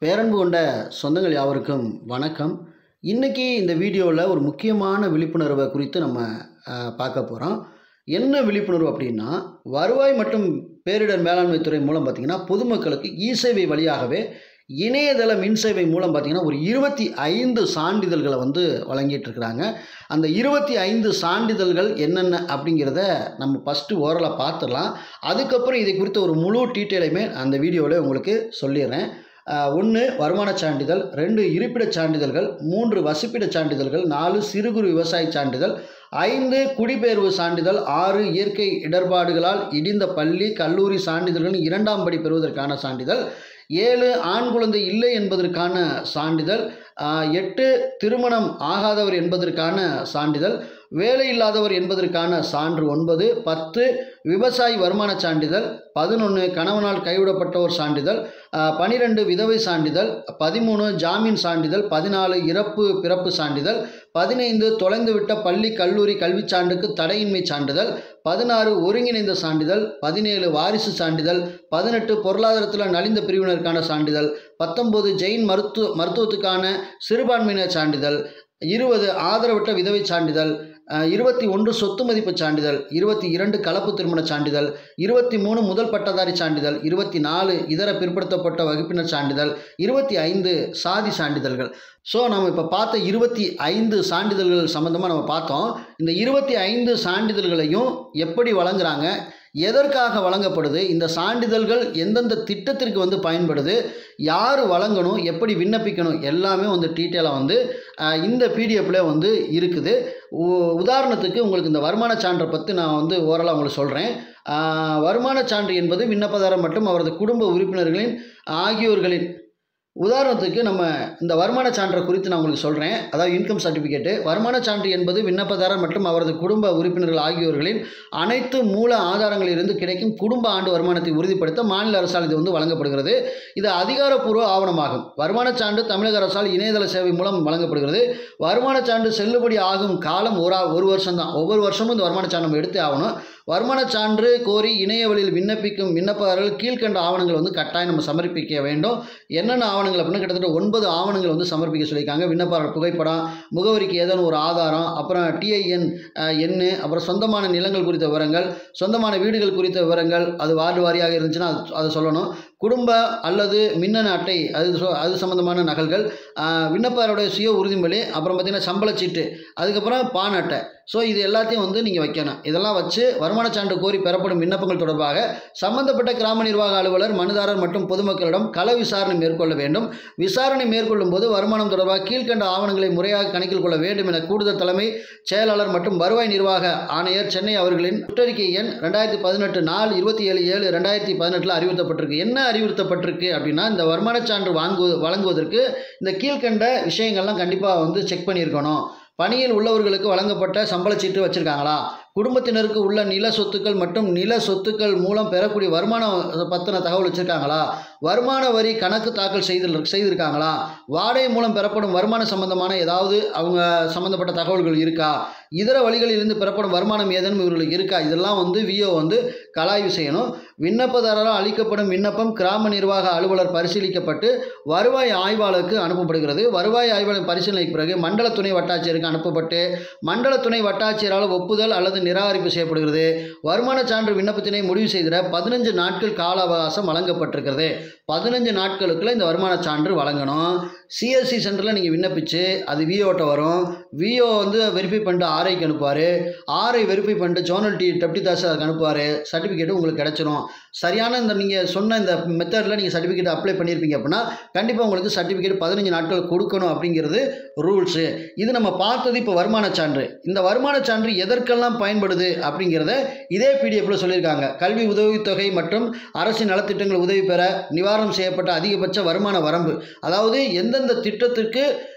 பேரன்பு கொண்ட சொந்தங்கள் யாவருக்கும் வணக்கம் இன்றைக்கி இந்த வீடியோவில் ஒரு முக்கியமான விழிப்புணர்வை குறித்து நம்ம அஹ், பார்க்க போகிறோம் என்ன விழிப்புணர்வு அப்படின்னா வருவாய் மற்றும் பேரிடர் மேலாண்மை துறை மூலம் பார்த்திங்கன்னா பொதுமக்களுக்கு இ சேவை வழியாகவே இணையதள மின் சேவை மூலம் பார்த்திங்கன்னா ஒரு இருபத்தி ஐந்து சான்றிதழ்களை வந்து வழங்கிட்டு இருக்கிறாங்க அந்த இருபத்தி ஐந்து சான்றிதழ்கள் என்னென்ன அப்படிங்கிறத நம்ம ஃபஸ்ட்டு ஓரலாக பார்த்துடலாம் அதுக்கப்புறம் இதை குறித்த ஒரு முழு டீட்டெயிலையுமே அந்த வீடியோவில் உங்களுக்கு சொல்லிடுறேன் ஒன்று வருமான சான்றிதழ் ரெண்டு இருப்பிடச் சான்றிதழ்கள் மூன்று வசிப்பிடச் சான்றிதழ்கள் நாலு சிறு குறு விவசாய சான்றிதழ் ஐந்து குடிபெயர்வு சான்றிதழ் ஆறு இயற்கை இடர்பாடுகளால் இடிந்த பள்ளி கல்லூரி சான்றிதழ்கள் இரண்டாம் படி பெறுவதற்கான சான்றிதழ் ஏழு ஆண் குழந்தை இல்லை என்பதற்கான சான்றிதழ் ஆஹ், எட்டு திருமணம் ஆகாதவர் என்பதற்கான சான்றிதழ் வேலை இல்லாதவர் என்பதற்கான சான்று ஒன்பது பத்து விவசாயி வருமான சான்றிதழ் பதினொன்று கணவனால் கைவிடப்பட்டோர் சான்றிதழ் பனிரெண்டு விதவை சான்றிதழ் பதிமூணு ஜாமீன் சான்றிதழ் பதினாலு இறப்பு பிறப்பு சான்றிதழ் பதினைந்து தொலைந்துவிட்ட பள்ளி கல்லூரி கல்விச் சான்றுக்கு தடையின்மை சான்றிதழ் பதினாறு ஒருங்கிணைந்த சான்றிதழ் பதினேழு வாரிசு சான்றிதழ் பதினெட்டு பொருளாதாரத்தில் நலிந்த பிரிவினருக்கான சான்றிதழ் பத்தொம்போது ஜெயின் மருத்துவ மருத்துவத்துக்கான சிறுபான்மையினர் சான்றிதழ் இருபது ஆதரவற்ற விதவை சான்றிதழ் அஹ், இருபத்தி ஒன்று சொத்து மதிப்பு சான்றிதழ் இருபத்தி இரண்டு கலப்பு திருமண சான்றிதழ் இருபத்தி மூணு முதல் பட்டதாரி சான்றிதழ் இருபத்தி நாலு இதர பிற்படுத்தப்பட்ட வகுப்பினர் சான்றிதழ் இருபத்தி ஐந்து சாதி சான்றிதழ்கள் ஸோ நம்ம இப்போ பார்த்த இருபத்தி ஐந்து சான்றிதழ்கள் சம்மந்தமாக நம்ம பார்த்தோம் இந்த இருபத்தி ஐந்து சான்றிதழ்களையும் எப்படி வழங்குறாங்க எதற்காக வழங்கப்படுது இந்த சான்றிதழ்கள் எந்தெந்த திட்டத்திற்கு வந்து பயன்படுது யார் வழங்கணும் எப்படி விண்ணப்பிக்கணும் எல்லாமே வந்து டீட்டெயிலாக வந்து அஹ், இந்த பிடிஎஃப்ல வந்து இருக்குது உ- உதாரணத்துக்கு உங்களுக்கு இந்த வருமான சான்றை பற்றி நான் வந்து ஓரலாக உங்களுக்கு சொல்கிறேன் வருமான சான்று என்பது விண்ணப்பதாரர் மற்றும் அவரது குடும்ப உறுப்பினர்களின் ஆகியோர்களின் உதாரணத்துக்கு நம்ம இந்த வருமான சான்றை குறித்து நான் உங்களுக்கு சொல்கிறேன் அதாவது இன்கம் சர்டிஃபிகேட்டு வருமான சான்று என்பது விண்ணப்பதாரர் மற்றும் அவரது குடும்ப உறுப்பினர்கள் ஆகியோர்களின் அனைத்து மூல ஆதாரங்களிலிருந்து கிடைக்கும் குடும்ப ஆண்டு வருமானத்தை உறுதிப்படுத்த மாநில அரசால் இது வந்து வழங்கப்படுகிறது இது அதிகாரப்பூர்வ ஆவணமாகும் வருமான சான்று தமிழக அரசால் இணையதள சேவை மூலம் வழங்கப்படுகிறது வருமான சான்று செல்லுபடி ஆகும் காலம் ஒரு ஆ- ஒரு வருஷம் தான் ஒவ்வொரு வருஷமும் இந்த வருமான சான்று நம்ம எடுத்தே ஆகணும் வருமான சான்று கோரி இணைய வழியில் விண்ணப்பிக்கும் விண்ணப்பதாரர்கள் கீழ்க்கண்ட ஆவணங்கள் வந்து கட்டாயம் நம்ம சமர்ப்பிக்க வேண்டும் என்னென்ன ஆவணங்கள் அப்படின்னா கிட்டத்தட்ட ஒன்பது ஆவணங்கள் வந்து சமர்ப்பிக்க சொல்லியிருக்காங்க விண்ணப்பதாரர் புகைப்படம் முகவரிக்கு ஏதேனும் ஒரு ஆதாரம் அப்புறம் டிஐஎன் எண்ணு அப்புறம் சொந்தமான நிலங்கள் குறித்த விவரங்கள் சொந்தமான வீடுகள் குறித்த விவரங்கள் அது வார்டு வாரியாக இருந்துச்சுன்னா அது அதை சொல்லணும் குடும்ப அல்லது மின்னணு அட்டை அது சொ- அது சம்மந்தமான நகல்கள் ஆஹ், விண்ணப்பதாரருடைய சுய உறுதிமொழி அப்புறம் பார்த்திங்கன்னா சம்பளச் சீட்டு அதுக்கப்புறம் பான் அட்டை ஸோ இது எல்லாத்தையும் வந்து நீங்கள் வைக்கணும் இதெல்லாம் வச்சு வருமான சான்று கோரி பெறப்படும் விண்ணப்பங்கள் தொடர்பாக சம்பந்தப்பட்ட கிராம நிர்வாக அலுவலர் மனுதாரர் மற்றும் பொதுமக்களிடம் கள விசாரணை மேற்கொள்ள வேண்டும் விசாரணை மேற்கொள்ளும் போது வருமானம் தொடர்பாக கீழ்க்கண்ட ஆவணங்களை முறையாக கணக்கில் கொள்ள வேண்டும் என கூடுதல் தலைமை செயலாளர் மற்றும் வருவாய் நிர்வாக ஆணையர் சென்னை அவர்களின் சுற்றறிக்கை எண் ரெண்டாயிரத்தி பதினெட்டு நாள் இருபத்தி ஏழு ஏழு ரெண்டாயிரத்தி பதினெட்டில் அறிவுறுத்தப்பட்டிருக்கு என்ன அறிவுறுத்தப்பட்டிருக்கு அப்படின்னா இந்த வருமான சான்று வாங்கு வழங்குவதற்கு இந்த கீழ்க்கண்ட விஷயங்கள்லாம் கண்டிப்பாக வந்து செக் பண்ணியிருக்கணும் பணியில் உள்ளவர்களுக்கு வழங்கப்பட்ட சம்பளச் சீட்டு வச்சுருக்காங்களா குடும்பத்தினருக்கு உள்ள நில சொத்துக்கள் மற்றும் நில சொத்துக்கள் மூலம் பெறக்கூடிய வருமானம் பற்றின தகவல் வச்சுருக்காங்களா வருமான வரி கணக்கு தாக்கல் செய்து செய்திருக்காங்களா வாடகை மூலம் பெறப்படும் வருமானம் சம்பந்தமான ஏதாவது அவங்க சம்மந்தப்பட்ட தகவல்கள் இருக்கா இதர வழிகளிலிருந்து பெறப்படும் வருமானம் ஏதேனும் இவர்களுக்கு இருக்கா இதெல்லாம் வந்து விஓ வந்து கலாய்வு செய்யணும் விண்ணப்பதாரரால் அளிக்கப்படும் விண்ணப்பம் கிராம நிர்வாக அலுவலர் பரிசீலிக்கப்பட்டு வருவாய் ஆய்வாளருக்கு அனுப்பப்படுகிறது வருவாய் ஆய்வாளர் பரிசீலனைக்கு பிறகு மண்டல துணை வட்டாட்சியருக்கு அனுப்பப்பட்டு மண்டல துணை வட்டாட்சியரால் ஒப்புதல் அல்லது நிராகரிப்பு செய்யப்படுகிறது வருமான சான்று விண்ணப்பத்தினை முடிவு செய்திட பதினஞ்சு நாட்கள் கால அவகாசம் வழங்கப்பட்டிருக்கிறது பதினஞ்சு நாட்களுக்குள்ள இந்த வருமான சான்று வழங்கணும் சிஎஸ்சி சென்டரில் நீங்கள் விண்ணப்பிச்சு அது விஓட்ட வரும் விஓ வந்து வெரிஃபை பண்ணிட்டு ஆர்ஐக்கு அனுப்புவார் ஆர்ஐ வெரிஃபை பண்ணிட்டு ஜோனல் டி டெப்டி தாஸ் அதுக்கு அனுப்புவார் சர்டிஃபிகேட்டு உங்களுக்கு கிடச்சிரும் சரியான இந்த நீங்கள் சொன்ன இந்த மெத்தடில் நீங்கள் சர்டிஃபிகேட் அப்ளை பண்ணியிருப்பீங்க அப்படின்னா கண்டிப்பாக உங்களுக்கு சர்டிஃபிகேட் பதினஞ்சு நாட்கள் கொடுக்கணும் அப்படிங்கிறது ரூல்ஸு இது நம்ம பார்த்தது இப்போ வருமான சான்று இந்த வருமான சான்று எதற்கெல்லாம் பயன்படுது அப்படிங்கிறத இதே பிடிஎஃப்ல சொல்லியிருக்காங்க கல்வி உதவித்தொகை மற்றும் அரசு நலத்திட்டங்கள் உதவி பெற நிவாரணம் செய்யப்பட்ட அதிகபட்ச வருமான வரம்பு அதாவது எந்தெந்த திட்டத்திற்கு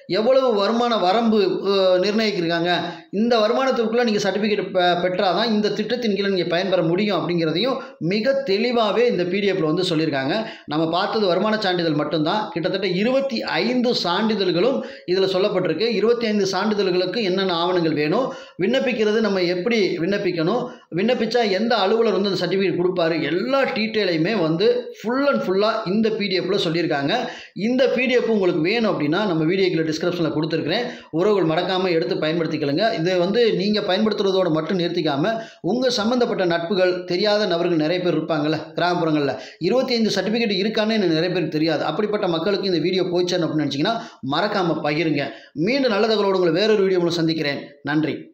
எவ்வளவு வருமான வரம்பு அஹ், நிர்ணயிக்கிருக்காங்க இந்த வருமானத்திற்குள்ளே நீங்கள் சர்டிஃபிகேட் பெ பெற்றால் தான் இந்த திட்டத்தின் கீழே நீங்கள் பயன்பெற முடியும் அப்படிங்கிறதையும் மிக தெளிவாகவே இந்த பிடிஎஃப்ல வந்து சொல்லியிருக்காங்க நம்ம பார்த்தது வருமான சான்றிதழ் மட்டும்தான் கிட்டத்தட்ட இருபத்தி ஐந்து சான்றிதழ்களும் இதில் சொல்லப்பட்டிருக்கு இருபத்தி ஐந்து சான்றிதழ்களுக்கு என்னென்ன ஆவணங்கள் வேணும் விண்ணப்பிக்கிறது நம்ம எப்படி விண்ணப்பிக்கணும் விண்ணப்பிச்சா எந்த அலுவலர் வந்து அந்த சர்டிஃபிகேட் கொடுப்பாரு எல்லா டீட்டெயிலையுமே வந்து ஃபுல் அண்ட் ஃபுல்லாக இந்த பிடிஎஃப்ல சொல்லியிருக்காங்க இந்த பிடிஎஃப் உங்களுக்கு வேணும் அப்படின்னா நம்ம வீடியோக்கில் டிஸ்கிரிப்ஷனில் கொடுத்துருக்குறேன் உறவுகள் மறக்காமல் எடுத்து பயன்படுத்திக்கலுங்க இதை வந்து நீங்கள் பயன்படுத்துறதோடு மட்டும் நிறுத்திக்காமல் உங்கள் சம்மந்தப்பட்ட நட்புகள் தெரியாத நபர்கள் நிறைய பேர் இருப்பாங்கள்ல கிராமப்புறங்களில் இருபத்தி ஐந்து சர்டிஃபிகேட் இருக்கான்னு எனக்கு நிறைய பேருக்கு தெரியாது அப்படிப்பட்ட மக்களுக்கு இந்த வீடியோ போயிச்சேன்னு அப்படின்னு நினச்சிங்கன்னா மறக்காமல் பகிருங்க மீண்டும் நல்ல தகவலோடு உங்களை வேறொரு வீடியோ மூலம் சந்திக்கிறேன் நன்றி